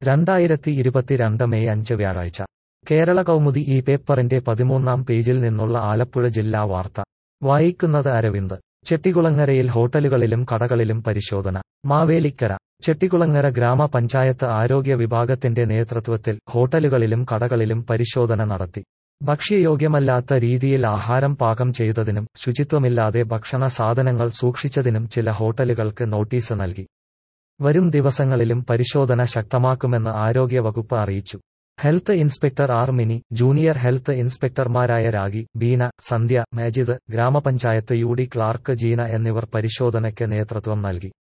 രണ്ടായിരത്തി ഇരുപത്തിരണ്ട് മെയ് അഞ്ച് വ്യാഴാഴ്ച കേരള കൗമുദി ഈ പേപ്പറിന്റെ പതിമൂന്നാം പേജിൽ നിന്നുള്ള ആലപ്പുഴ ജില്ലാ വാർത്ത വായിക്കുന്നത് അരവിന്ദ് ചെട്ടികുളങ്ങരയിൽ ഹോട്ടലുകളിലും കടകളിലും പരിശോധന മാവേലിക്കര ചെട്ടികുളങ്ങര ഗ്രാമപഞ്ചായത്ത് ആരോഗ്യ വിഭാഗത്തിന്റെ നേതൃത്വത്തിൽ ഹോട്ടലുകളിലും കടകളിലും പരിശോധന നടത്തി ഭക്ഷ്യയോഗ്യമല്ലാത്ത രീതിയിൽ ആഹാരം പാകം ചെയ്തതിനും ശുചിത്വമില്ലാതെ ഭക്ഷണ സാധനങ്ങൾ സൂക്ഷിച്ചതിനും ചില ഹോട്ടലുകൾക്ക് നോട്ടീസ് നൽകി വരും ദിവസങ്ങളിലും പരിശോധന ശക്തമാക്കുമെന്ന് ആരോഗ്യവകുപ്പ് അറിയിച്ചു health inspector R Mini junior health ഇൻസ്പെക്ടർമാരായ രാഗി ബീന സന്ധ്യ മാജിദ് ഗ്രാമപഞ്ചായത്ത് യു ഡി ക്ലാർക്ക് ജീന എന്നിവർ പരിശോധനയ്ക്ക് നേതൃത്വം നൽകി